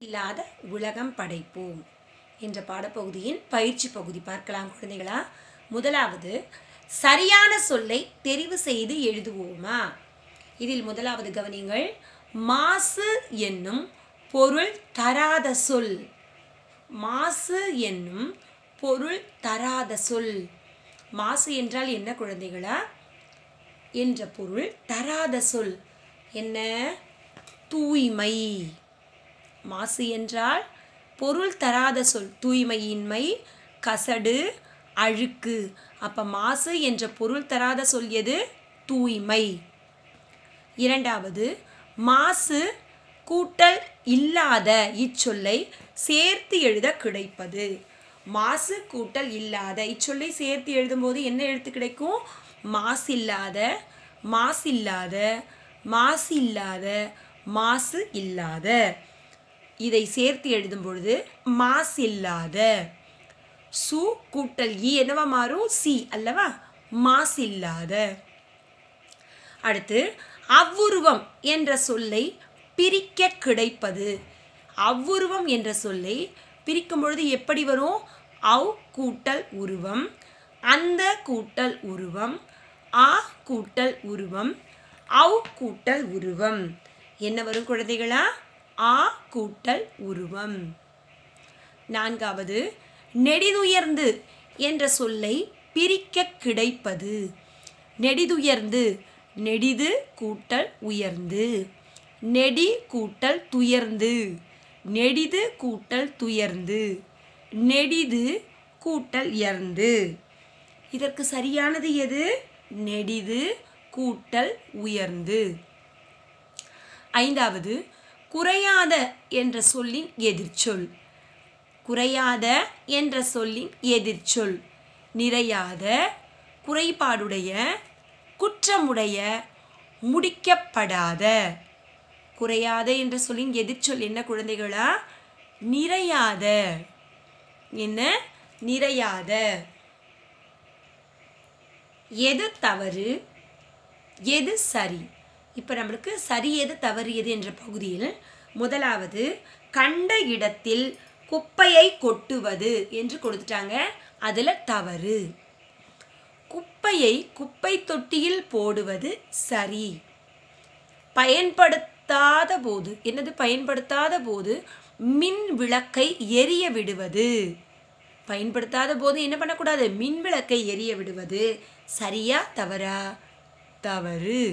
இல்லாத உலகம் படைப்போம் என்ற பாடப்பகுதியின் பயிற்சி பகுதி பார்க்கலாம் குழந்தைகளா முதலாவது சரியான சொல்லை தெரிவு செய்து எழுதுவோமா இதில் முதலாவது கவனிங்கள் மாசு என்னும் பொருள் தராத சொல் மாசு என்னும் பொருள் தராத சொல் மாசு என்றால் என்ன குழந்தைகளா என்ற பொருள் தராத சொல் என்ன தூய்மை மாசு என்றால் பொருள் தராத சொல் தூய்மையின்மை கசடு அழுக்கு அப்ப மாசு என்ற பொருள் தராத சொல் எது தூய்மை இரண்டாவது மாசு கூட்டல் இல்லாத இச்சொல்லை சேர்த்து எழுத கிடைப்பது மாசு கூட்டல் இல்லாத இச்சொல்லை சேர்த்து எழுதும்போது என்ன எழுத்து கிடைக்கும் மாசில்லாத மாசில்லாத மாசு இல்லாத மாசு இல்லாத இதை சேர்த்து எழுதும் பொழுது மாசில்லாத சு கூட்டல் இ என்னவா மாறும் சி அல்லவா மாசில்லாத அடுத்து அவ்வுருவம் என்ற சொல்லை பிரிக்க கிடைப்பது அவ்வுருவம் என்ற சொல்லை பிரிக்கும் பொழுது எப்படி வரும் அவ் கூட்டல் உருவம் அந்த கூட்டல் உருவம் ஆ கூட்டல் உருவம் அவ் கூட்டல் உருவம் என்ன வரும் குழந்தைகளா ஆ கூட்டல் உருவம் நான்காவது நெடிதுயர்ந்து என்ற சொல்லை பிரிக்க கிடைப்பது நெடிதுயர்ந்து நெடிது கூட்டல் உயர்ந்து நெடி கூட்டல் துயர்ந்து நெடிது கூட்டல் துயர்ந்து நெடிது கூட்டல் உயர்ந்து இதற்கு சரியானது எது நெடிது கூட்டல் உயர்ந்து ஐந்தாவது குறையாத என்ற சொல்லின் எதிர்ச்சொல் குறையாத என்ற சொல்லின் எதிர்ச்சொல் நிறையாத குறைபாடுடைய குற்றமுடைய முடிக்கப்படாத குறையாத என்ற சொல்லின் எதிர்ச்சொல் என்ன குழந்தைகளா நிறையாத என்ன நிறையாத எது தவறு எது சரி இப்போ நம்மளுக்கு சரி எது தவறு எது என்ற பகுதியில் முதலாவது கண்ட இடத்தில் குப்பையை கொட்டுவது என்று கொடுத்துட்டாங்க அதில் தவறு குப்பையை குப்பை தொட்டியில் போடுவது சரி பயன்படுத்தாத போது என்னது பயன்படுத்தாத போது மின் விளக்கை எரிய விடுவது பயன்படுத்தாத போது என்ன பண்ணக்கூடாது மின் விளக்கை எரிய விடுவது சரியா தவறா தவறு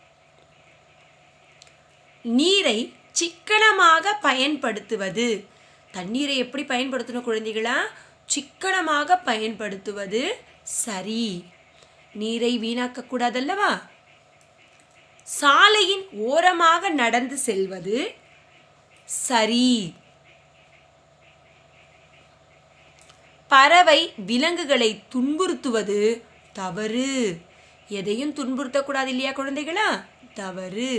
நீரை சிக்கனமாக பயன்படுத்துவது தண்ணீரை எப்படி பயன்படுத்தணும் குழந்தைகளா சிக்கனமாக பயன்படுத்துவது சரி நீரை வீணாக்க கூடாதல்லவா சாலையின் ஓரமாக நடந்து செல்வது சரி பறவை விலங்குகளை துன்புறுத்துவது தவறு எதையும் துன்புறுத்தக்கூடாது இல்லையா குழந்தைகளா தவறு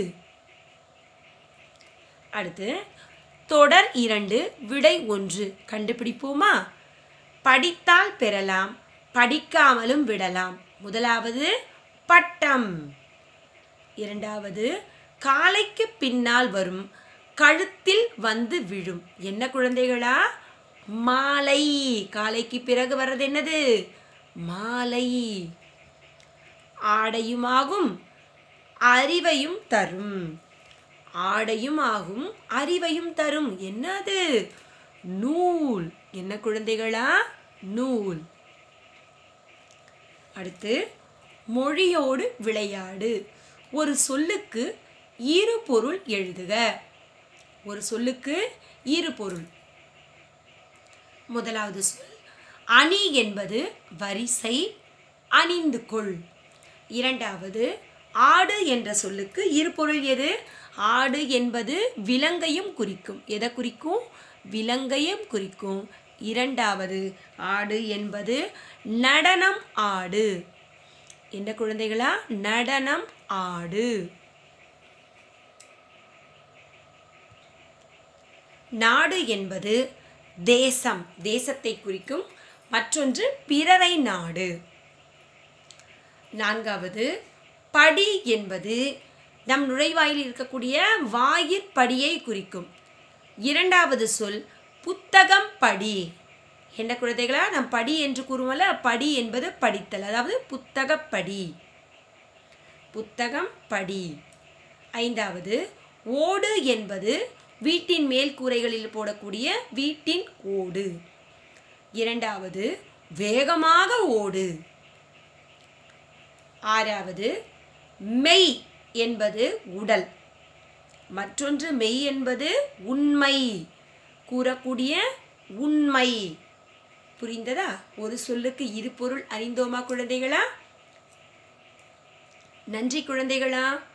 அடுத்து தொடர் இரண்டு விடை ஒன்று கண்டுபிடிப்போமா படித்தால் பெறலாம் படிக்காமலும் விடலாம் முதலாவது பட்டம் இரண்டாவது காலைக்கு பின்னால் வரும் கழுத்தில் வந்து விழும் என்ன குழந்தைகளா மாலை காலைக்கு பிறகு வர்றது என்னது மாலை ஆடையுமாகும் அறிவையும் தரும் ஆடையும் ஆகும் அறிவையும் தரும் என்னது நூல் என்ன குழந்தைகளா நூல் அடுத்து மொழியோடு விளையாடு ஒரு சொல்லுக்கு இரு பொருள் எழுதுக ஒரு சொல்லுக்கு இரு பொருள் முதலாவது சொல் அணி என்பது வரிசை அணிந்து கொள் இரண்டாவது ஆடு என்ற சொல்லுக்கு இரு பொருள் எது ஆடு என்பது விலங்கையும் குறிக்கும் எதை குறிக்கும் விலங்கையும் குறிக்கும் இரண்டாவது ஆடு என்பது நடனம் ஆடு என்ன குழந்தைகளா நடனம் ஆடு நாடு என்பது தேசம் தேசத்தை குறிக்கும் மற்றொன்று பிறரை நாடு நான்காவது படி என்பது நம் நுழைவாயில் இருக்கக்கூடிய வாயிற்படியை குறிக்கும் இரண்டாவது சொல் புத்தகம் படி என்ன குழந்தைகளா நாம் படி என்று கூறுவோம்ல படி என்பது படித்தல் அதாவது புத்தகப் படி புத்தகம் படி ஐந்தாவது ஓடு என்பது வீட்டின் மேல் கூரைகளில் போடக்கூடிய வீட்டின் ஓடு இரண்டாவது வேகமாக ஓடு ஆறாவது மெய் என்பது உடல் மற்றொன்று மெய் என்பது உண்மை கூறக்கூடிய உண்மை புரிந்ததா ஒரு சொல்லுக்கு இரு பொருள் அறிந்தோமா குழந்தைகளா நன்றி குழந்தைகளா